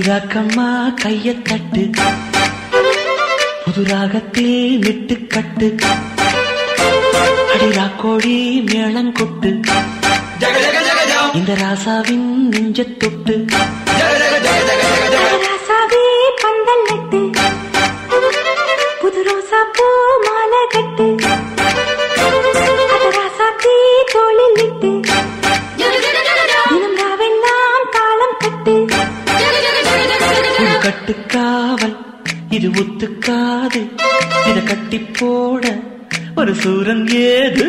அடிராக்கம்மா கைய தட்டு புது ராகத்தில் விட்டு கட்டு அடிராக்கோழி மேளங்கொட்டு இந்த ராசாவின் நெஞ்ச தொட்டு ராசாவே பந்தல் நட்டு புது ரோசா பூ மாலை கட்டு அத ராசாத்தி தோளில் விட்டு தினம் ராவெல்லாம் தாளம் கட்டு ஒரு கட்டுக்காவல் இது ஒத்துக்காது இத கட்டி போட ஒரு சூரன் ஏது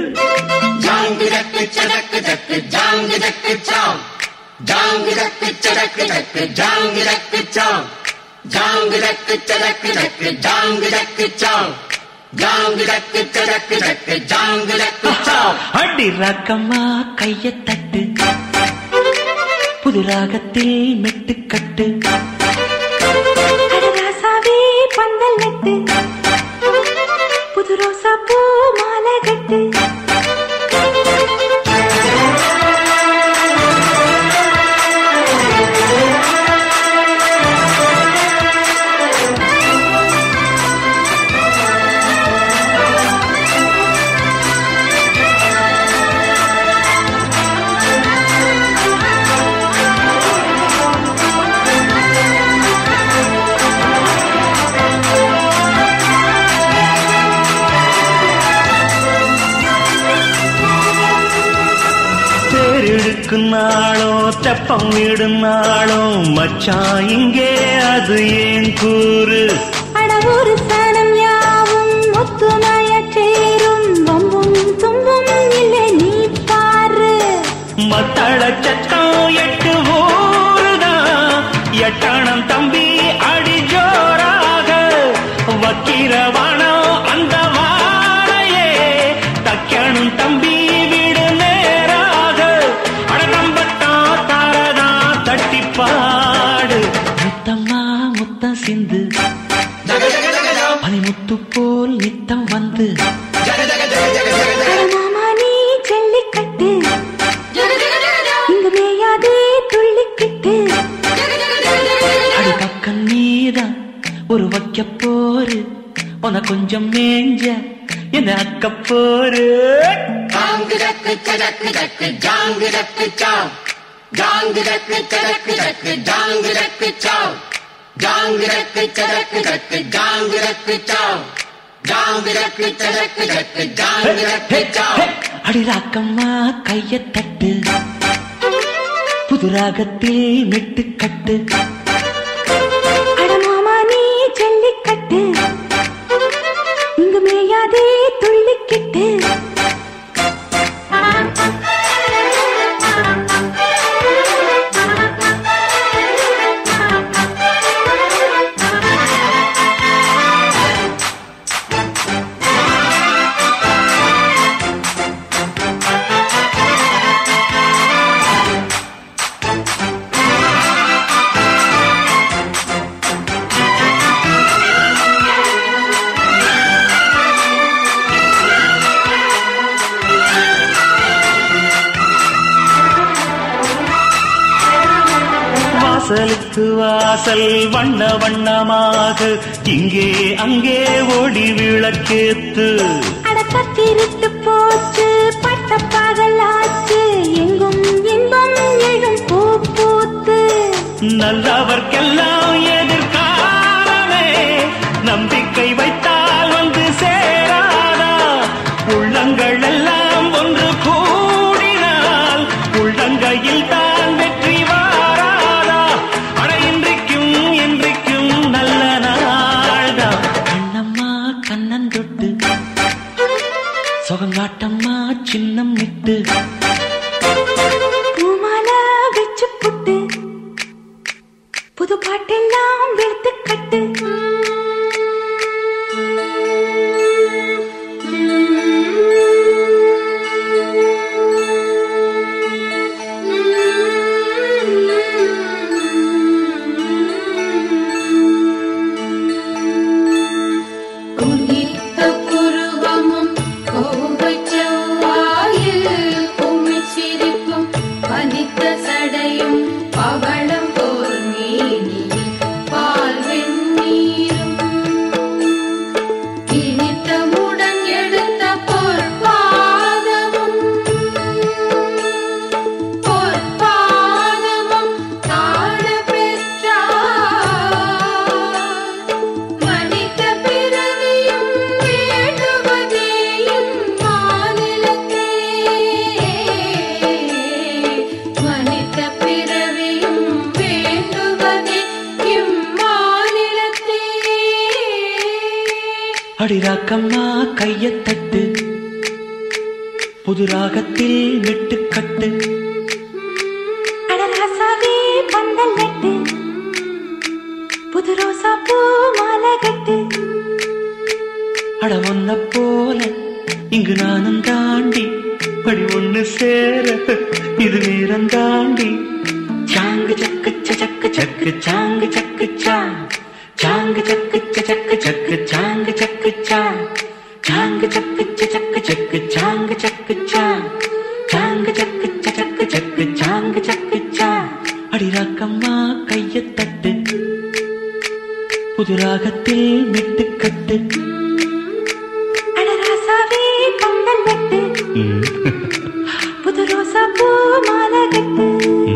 அடி ராக்கம்மா கைய தட்டு புது ராகத்தில் மெட்டு கட்டு அட ராசாவே பந்தல் நட்டு புது ரோசா பூ மாலை கட்டு தேரெடுக்கும் நாளோ தெப்பம் விடும் நாளோ மச்சான் இங்கே அது ஏன் கூறு அட ஒரு சனம் யாவும் ஒத்துமைய சேரும் வம்பும் தும்பும் இல்லை நீ பாரு மத்தள சத்தம் எட்டு ஊருதான் எட்டணம் தம்பி அடி ஜோராக வக்கிரவானோ அந்த வாழையே தக்கணும் தம்பி விடு நேராக அட நம்பத்தான் தாரதா தட்டி பாடு முத்தம்மா முத்தம் சிந்து பனிமுத்து போல் நித்தம் வந்து அட மாமா நீ ஜல்லிக்கட்டு இங்கு மேயாதே துள்ளிக்கிட்டு அடி பக்கம் நீதான் ஒரு வைக்க போரு உன கொஞ்சம் மேஞ்ச என்ன அக்க போரு அடி ராக்கம்மா கைய தட்டு புது ராகத்தில் மெட்டு கட்டு அட மாமா நீ ஜல்லிக்கட்டு இங்கு மேயாதே துள்ளிக்கிட்டு வாசலுக்கு வாசல் வண்ண வண்ணமாக இங்கே அங்கே ஓடி விளக்கேத்து அட கத்திரிட்டு போச்சு பட்ட பகலாச்சு எங்கும் இன்பம் எழும் பூ பூத்து நல்லவர்க்கெல்லாம் எதிர்காலமே நம்பிக்கை வைத்தால் வந்து சேராதா உள்ளங்கள் எல்லாம் ஒன்று கூடினால் உள்ளங்கையில் தான் வெற்றி வாராதா அட இன்றைக்கும் என்றைக்கும் நல்ல நாள்தான் கண்ணம்மா கண்ணன் தொட்டு சுகங்காட்டம்மா சின்னம் விட்டு பூமாலை வச்சு புட்டு புது பாட்டெல்லாம் வெளுத்து கட்டு உதித்த புருவமும் கோபச் செவ்வாயில் உம்மிச் ராக்கம்மா கையத் தட்டு புது ராகத்தில் மெட்டுக்கட்டு அடராசாவே பந்தல் நட்டு புது ரோசா பூ மாலை கட்டு அட ஒன்ன போல இங்கு நானும் தாண்டி படி ஒண்ணு சேர இது நேரம் தாண்டி சாங்கு சக்கு சக்கு சக்கு சாங்கு சக்கு சா சாங்கு சக்கு சக்கு சக்கு சாங்கு சக்கு சா சாங்கு சக்கு சக்கு சக்கு சாங்கு சக்கு சா சாங்கு சக்கு சக்கு சக்கு சாங்கு சக்கு சா அடி ராக்கம்மா கையத் தட்டு புது ராகத்தில் மெட்டுக்கட்டு அடராசாவே பந்தல் நட்டு புது ரோசா பூ மாலை கட்டு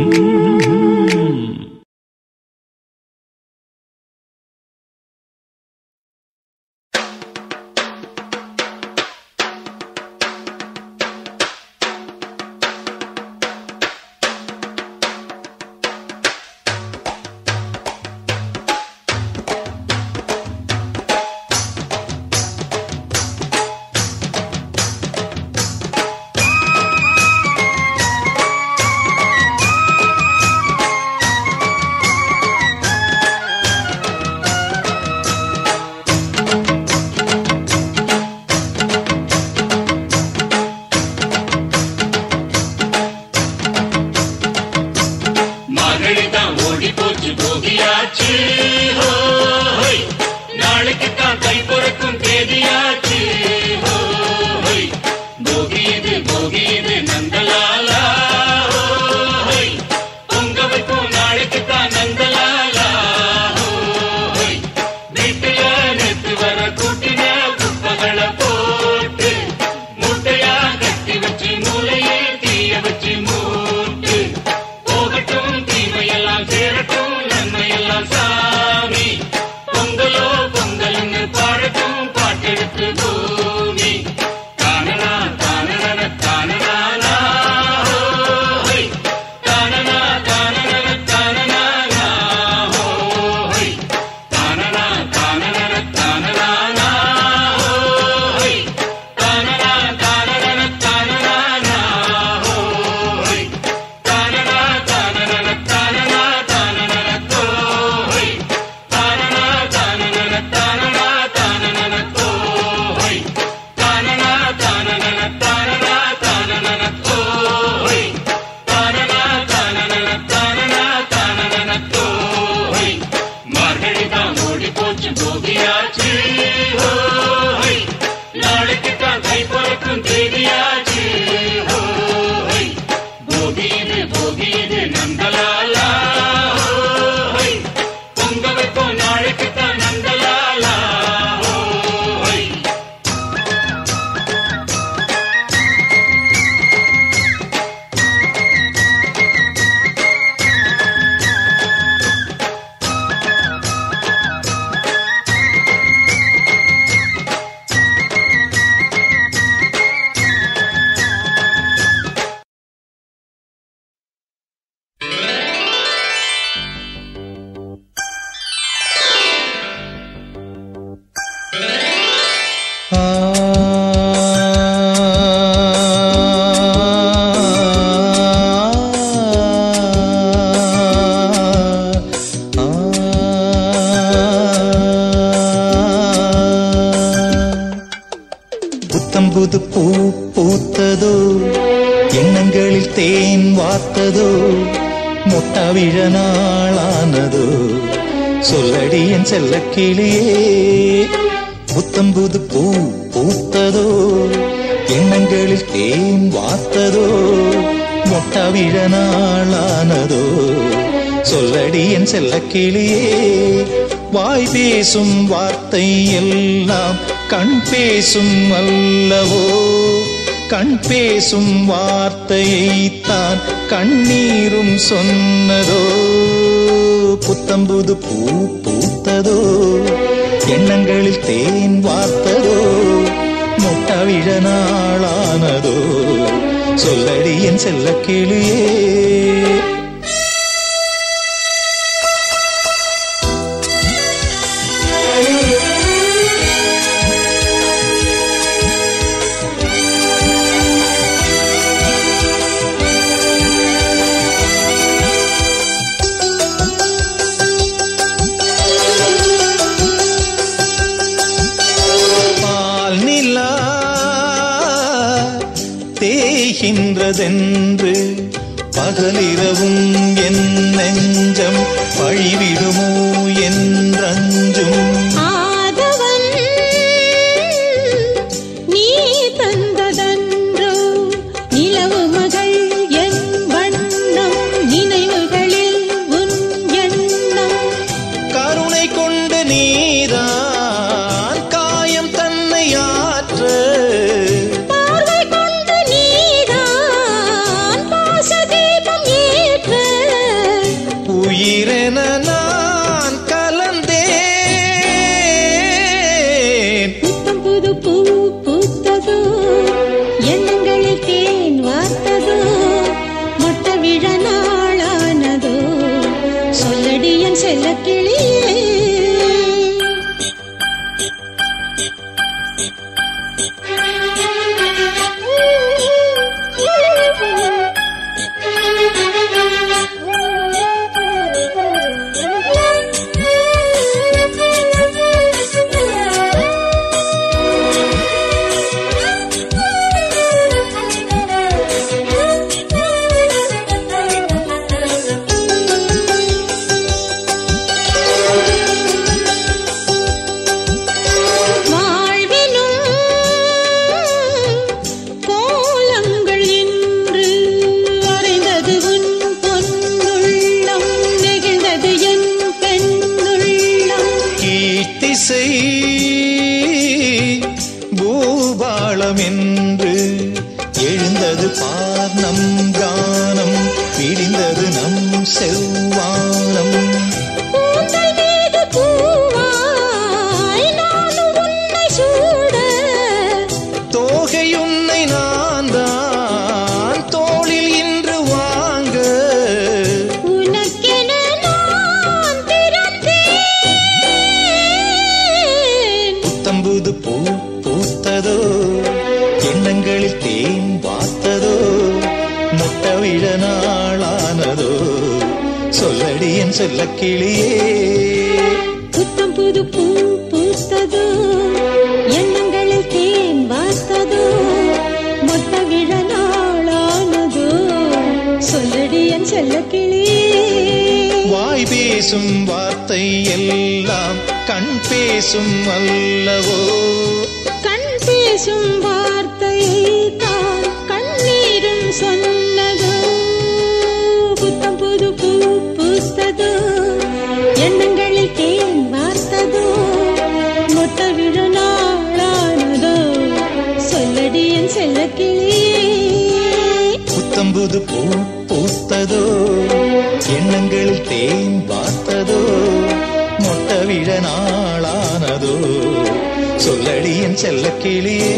மகளிதான் ஓடி போச்சு போகியாச்சு ஹோய். நாளைக்கு தான் கை பிறக்கும் தேதியாச்சு ஹோய். போகி இது போகி இது நந்தலாலா ஹோய். பொங்க வைக்கும் நாளைக்கு தான் நந்தலாலா ஹோய். வீட்டுல நேத்து வர கூட்டின குப்பகளை போட்டு மூட்டையா கட்டி வச்சு மூளையே தீய வச்சு மூட்டு போகட்டும் தீமையெல்லாம் சேரட்டும் நன்மையெல்லாம் சாமி பொங்கலோ பொங்கல்னு பாடட்டும் பாட்டெடுத்து பூமி தானனா தானன தானனா ஹோய் தானனா தானன தானனா ஹோய் தானனா தானன தானனா ஹோய் தானனா தானன தானனா ஹோய் தானனா தானன தானனா தானன தோய் தானனா தானன தானனா தானன தோய் தானனா தானன தானனா தானன தோய் தானனா தானன தானனா தானன தோய் மார்கழிதான் ஓடி போச்சு போகியாச்சு ஹோய் நாளைக்கு தான் கை பிறக்கும் தேதியாச்சு ஹோய் போகியது போகியது நந்தலாலா ஹோய் பொங்க வைப்போம் நாளைக்கு தான் நந்தலாலா ஹோய் புத்தம்புது பூ பூத்ததோ எண்ணங்களில் தேன் வார்த்ததோ முட்டாவிழ நாளானதோ சொல்லடி என் செல்ல கிளியே புத்தம்புது பூ பூத்ததோ எண்ணங்களில் தேன் வார்த்ததோ முட்டாவிழ நாளானதோ சொல்லடி என் செல்ல கிளியே வாய் பேசும் வார்த்தை எல்லாம் கண் பேசும் அல்லவோ கண் பேசும் வார்த்தையைத்தான் கண்ணீரும் சொன்னதோ புத்தம்புது பூ பூத்ததோ எண்ணங்களில் தேன் வார்த்ததோ முட்டவிழ நாளானதோ சொல்லடி என் செல்ல கிளியே செய்கின்றதென்று பகலிரவும் என் நெஞ்சம் பழிவிடுமோ என்றஞ்சும் ஆதவன் நீ தந்ததன்றோ நிலவு மகள் என் வண்ணம் நினைவுகளில் உன் எண்ணம் கருணை கொண்டு நீதான் காயம் தன்னை ஆற்ற பார்வை கொண்டு நீதான் பாசதீபம் ஏற்ற உயிரென நான் கலந்தேன் புத்தம் புது பூ பூத்ததோ எண்ணங்களில் தேன் வார்த்ததோ மொட்ட விழ நாளானதோ சொல்லடி என் செல்ல கிளியே வாழ்வினும் கோலங்கள் இன்று வரைந்தது உன் பொன்னுள்ளம் நெகிழ்ந்தது என் பெண்ணுள்ளம் கீர்த்திசை பூபாளம் என்று எழுந்தது பார் நம் கானம் பிடிந்தது நம் செவ்வானம் கூந்தல் மீது பூவாய் நானும் உன்னை சூட தோகையுன்னை நான் தான் தோளில் இன்று வாங்க உனக்கென நான் பிறந்தேன் புத்தம்புது பூ பூத்ததோ எண்ணங்களில் தேன் வார்த்ததோ முட்ட விழ நாளானதோ சொல்லடி என் செல்ல கிளியே புத்தம் புது பூ பூத்ததோ எண்ணங்களில் தேன் வார்த்ததோ மொட்ட விழ நாளானதோ சொல்லடி என் செல்ல கிளியே வாய் பேசும் வார்த்தை எல்லாம் கண் பேசும் அல்லவோ கண் பேசும் வார்த்தையை தான் கண்ணீரும் சொன்னதோ புத்தம் புது பூ பூத்ததோ எண்ணங்களில் தேன் வார்த்ததோ மொத்த விழ நாளானதோ சொல்லடி என் செல்ல புத்தம்புது பூ பூத்ததோ எண்ணங்களில் தேன் வார்த்ததோ மொட்ட விழ நாளானதோ சொல்லடி என் செல்ல கிளியே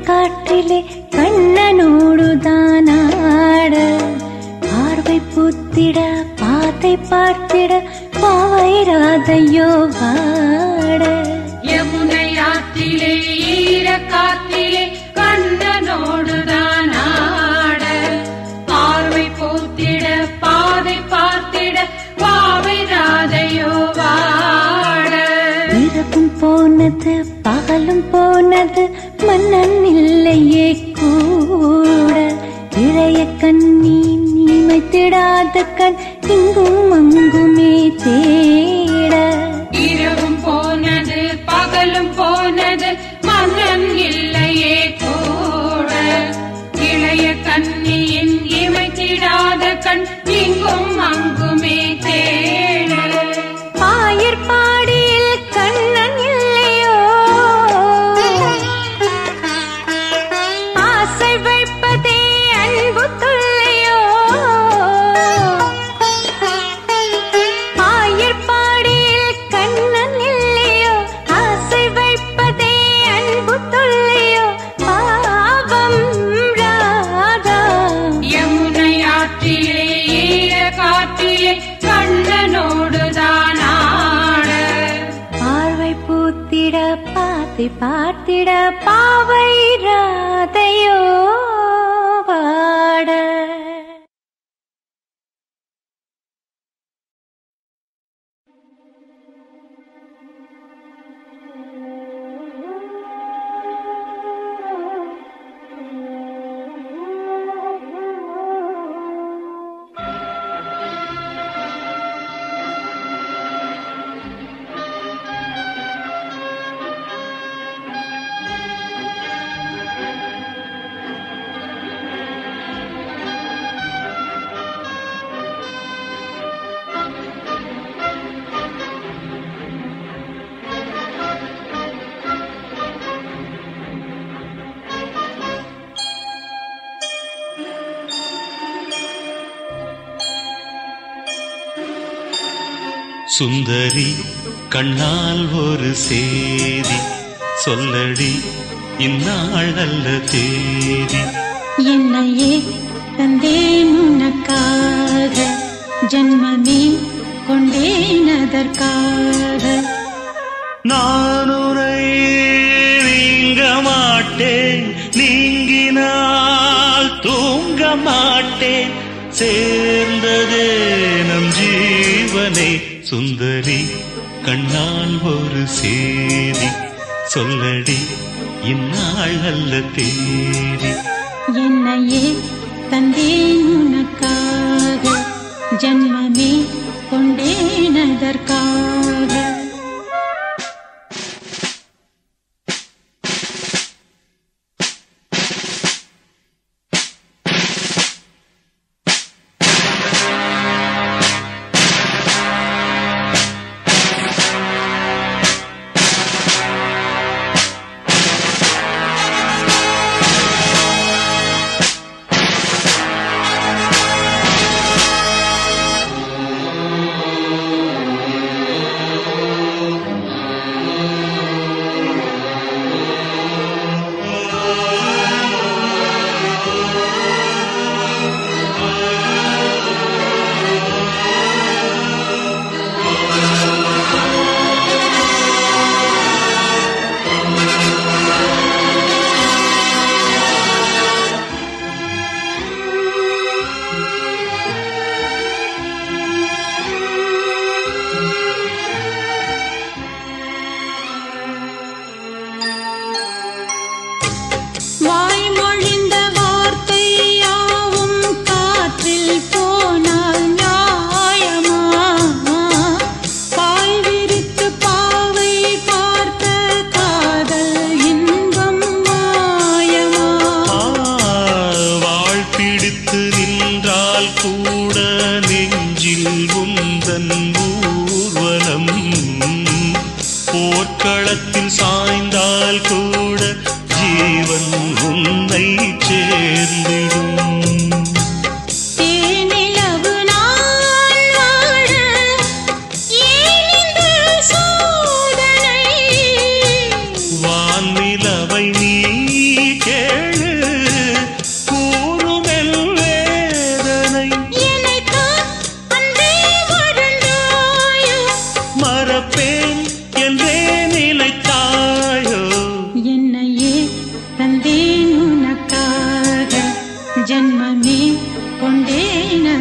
ஈரக்காற்றிலே கண்ணனோடுதான் ஆட பார்வை பூத்திட பாத்தை பார்த்திட பாயிராதையோ வாட யமுனை ஆற்றிலே ஈர காற்றிலே கண்ணனோடுதான் ஆட பார்வை போத்திட பாதை பார்த்திட பாவை ராதையோ வாட இரவும் போனது பகலும் போனது மன்னன் இல்லையே கூட இளைய கண்ணி நீமைத்திடாத கண் இங்கும் அங்குமே தேட இரவும் போனது பகலும் போனது மகன் இல்லையே கூட இளைய கண்ணியின் இமைத்திடாத கண் இங்கும் அங்குமே தேட ஆயர் பாடியில் கண்ணன் இல்லையோ ஆசை வைப்பதே அன்பு தொல்லையோ ஆயர் பாடியில் கண்ணன் இல்லையோ ஆசை வைப்பதே அன்பு தொல்லையோ பாவம் ராதா யமுனை ஆற்றிலே ஈர காற்றிலே கண்ணனோடுதான் ஆட பார்வை பூத்திட பாத்தை பார்த்திட பாவை ராதையோ வாட சுந்தரி கண்ணால் ஒரு சேதி சொல்லடி இந்நாள் நல்ல தேதி என்னையே தந்தேன் உனக்காக ஜன்மமே கொண்டேன் அதற்காக நான் உரை நீங்க மாட்டேன் நீங்கினால் தூங்க மாட்டேன் சேர்ந்ததே நம் ஜீவனை சுந்தரி கண்ணால் ஒரு சேதி சொல்லடி இந்நாள் நல்ல தேதி என்னையே தந்தேன் உனக்காக ஜன்மமே கொண்டேன் அதற்காக வாய்மொழிந்த வார்த்தை யாவும் காற்றில் போனால் நியாயமா பாய் விரித்து பாவை பார்த்த காதல் இன்பம் மாயமா வாழ் பிடித்து நின்றால் கூட நெஞ்சில் உந்தன் ஊர்வலம் போர்க்களத்தில் சாய்ந்தால் கூட ஜீவன் உன்னை சேர்ந்திடும் தேனிலவு நாள் வாழ ஏன் இந்த சோதனை வான்நிலவை நீ கே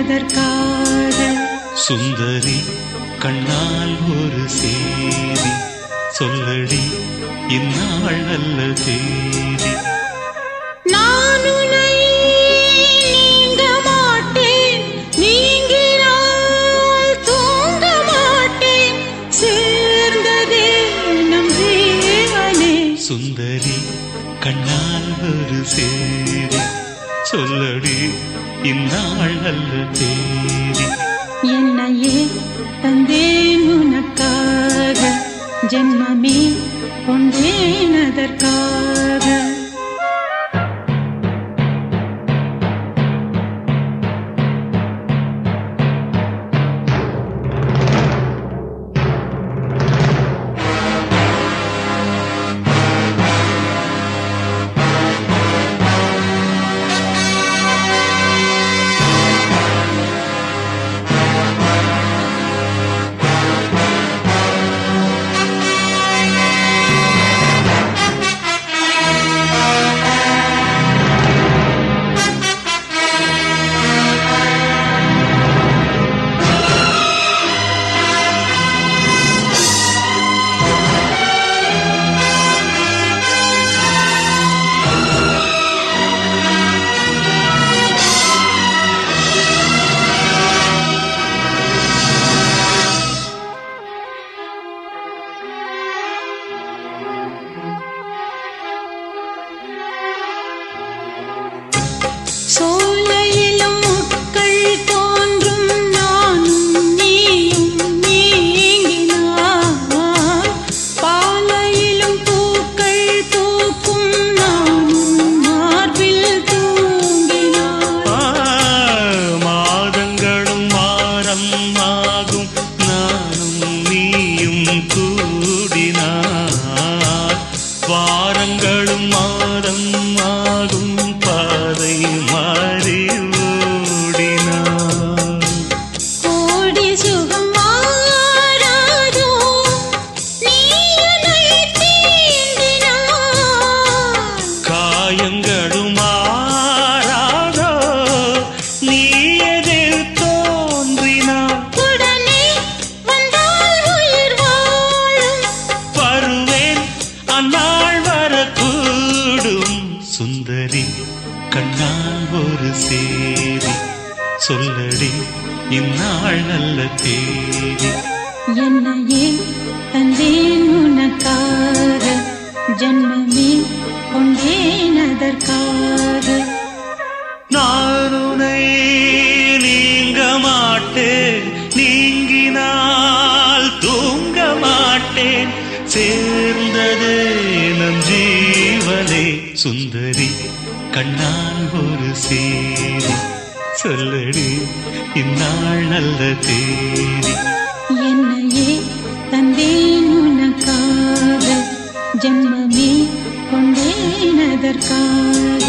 கொண்டேனதற்காக சுந்தரி கண்ணால் ஒரு சேதி சொல்லடி இந்நாள் நல்ல தேதி நான் உன்னை நீங்க மாட்டேன் நீங்கினால் தூங்க மாட்டேன் சேர்ந்ததே நம் ஜீவனே சுந்தரி கண்ணால் ஒரு சேதி சொல்லடி இந்நாள் நல்ல தேதி என்னையே தந்தேன் உனக்காக ஜென்மமே கொண்டேன் அதற்காக சோலையிலும் முட்கள் தோன்றும் நானும் நீயும் நீங்கினார் பாலையிலும் பூக்கள் பூக்கும் நானும் மார்பில் தூங்கினார் ஆ, மாதங்களும் வாரம் ஆகும் நானும் நீயும் கூடினார் வாரங்களும் மாதம் ஆகும் பாதை மாறி ஓடினார் கோடி சுகம் மாறாதோ நீயனை தீண்டினார் காயங்களும் மாறாதோ நீ எதில் தோன்றினார் உடனே வந்தால் உயிர் வாழும் வருவேன் அந்நாள் வரக்கூடும் சுந்தரி கண்ணால் ஒரு சேதி சொல்லடி இந்நாள் நல்ல தேதி என்னையே தந்தேன் உனக்காக ஜன்மமே கொண்டேன் அதற்காக நான் உனை நீங்க மாட்டேன் நீங்கினால் தூங்க மாட்டேன் சேர்ந்ததே நம் ஜீவனே சுந்தரி கண்ணால் ஒரு சேதி சொல்லடி இந்நாள் நல்ல தேதி என்னையே தந்தேன் உனக்காக ஜன்மமே கொண்டேன் அதற்காக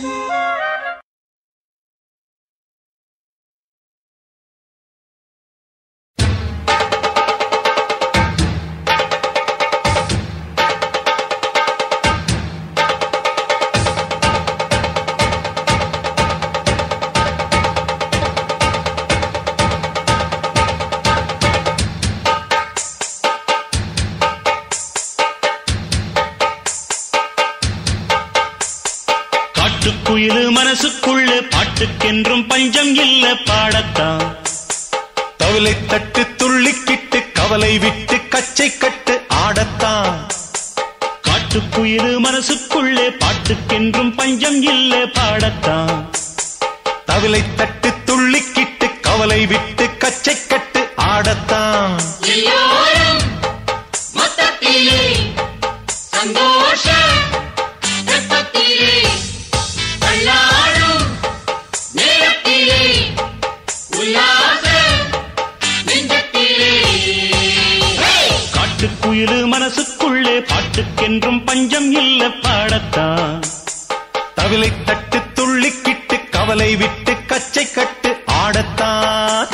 காட்டுக்குயிலு மனசுக்குள்ள பாட்டுக்கென்றும் பஞ்சம் இல்ல பாடத்தான் தவளை தட்டு துள்ளிக்கிட்டு கவலை விட்டு கச்சை கட்டு ஆடத்தான் காட்டுக்குயிலு மனசுக்குள்ளே பாட்டுக்கென்றும் பஞ்சம் இல்ல பாடத்தான் தவிலை தட்டு துள்ளிக்கிட்டு கவலை விட்டு கச்சை கட்டு ஆடத்தான் எல்லோரும் மொத்தத்திலே சந்தோஷ வெப்பத்திலே தள்ளாடும் நேரத்திலே உல்லாச நெஞ்சத்திலே காட்டுக்குயிலு மனசுக்குள்ளே பாட்டுக்கென்றும் பஞ்சம் இல்ல பாடத்தான் தவிலை தட்டு துள்ளிக்கிட்டு கவலை விட்டு கச்சை கட்டு ஆடத்தான்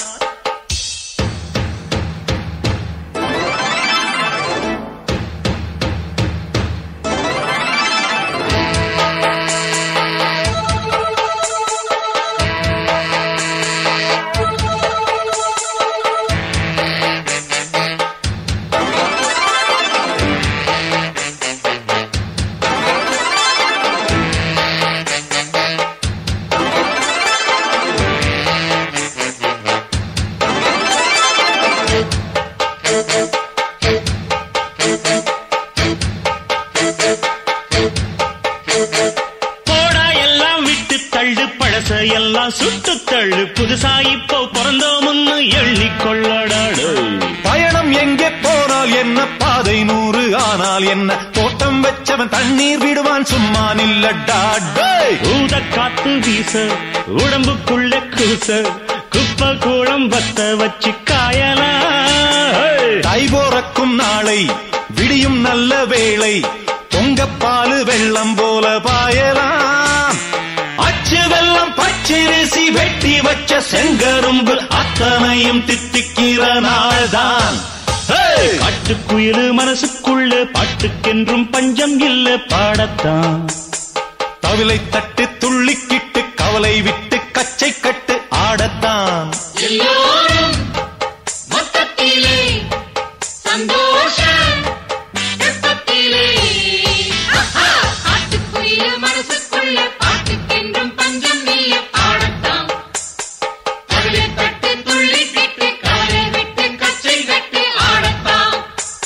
ஆ தள்ளு பழச எல்லாம் சுட்டு தள்ளு புதுசா இப்போ பிறந்தோம்னு எண்ணிக்கொள்ளடாடு பயணம் எங்கே போனால் என்ன பாதை நூறு ஆனால் என்ன தோட்டம் வச்சவன் தண்ணீர் விடுவான் சும்மா நில்லடா டேய். ஊத காத்து வீச உடம்புக்குள்ள கூச குப்பை கூளம் வத்த வச்சு காயலாம் தை போறக்கும் நாளை விடியும் நல்ல வேளை பொங்கப்பாலு வெள்ளம் போல பாயலாம் அச்சு வெள்ளம் பச்சரிசி வெட்டி வச்ச செங்கரும்பு அத்தனையும் தித்திக்கிற நாள்தான் ஹே! காட்டுக்குயிலு மனசுக்குள்ள பாட்டுக்கென்றும் பஞ்சம் இல்ல பாடத்தான் தவிலை தட்டு துள்ளிக்கிட்டு கவலை விட்டு கச்சை கட்டு ஆடத்தான் எல்லோரும் மொத்தத்திலே சந்தோஷ வெப்பத்திலே ஆஹா! காட்டுக்குயில் மனசுக்குள்ள பாட்டுக்கென்றும் பஞ்சம் இல்ல பாடத்தான் தவிலை தட்டு துள்ளி கிட்டு காலை விட்டு கச்சை கட்டு ஆடத்தான்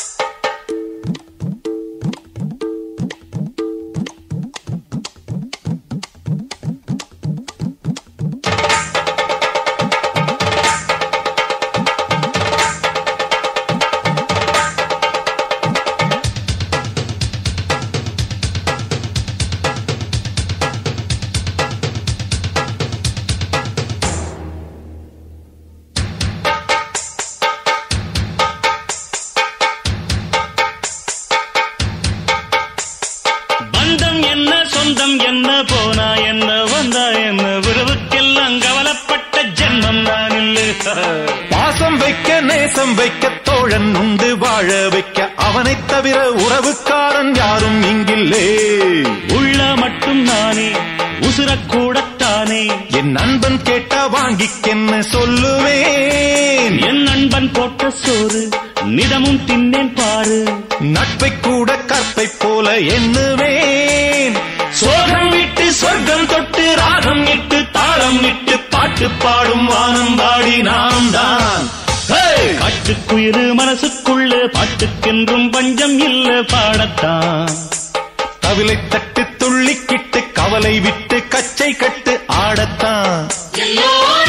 பந்தம் என்ன சொந்தம் என்ன போனா என்ன வந்தா என்ன உறவுக்கெல்லாம் கவலைப்பட்ட ஜென்மம் நான் இல்லை பாசம் வைக்க நேசம் வைக்க தோழன் உண்டு வாழ வைக்க அவனைத் தவிர உறவுக்காரன் யாரும் இங்கில்லே உள்ள மட்டும் நானே உசுரக்கூடத்தானே என் நண்பன் கேட்டா வாங்கிக்கென்னு சொல்லுவேன் என் நண்பன் போட்ட சோறு நிதமும் தின்னேன் பாரு நட்பை கூட கற்பை போல எண்ணுவேன் சோகம் விட்டு சொர்க்கம் தொட்டு ராகம் இட்டு தாளம் இட்டு பாட்டு பாடும் வானம் பாடி நாம் தான் காட்டுக்குயிரு மனசுக்குள்ள பாட்டுக்கென்றும் பஞ்சம் இல்ல பாடத்தான் தவிலை தட்டு துள்ளிக்கிட்டு கவலை விட்டு கச்சை கட்டு ஆடத்தான் எல்லோரும்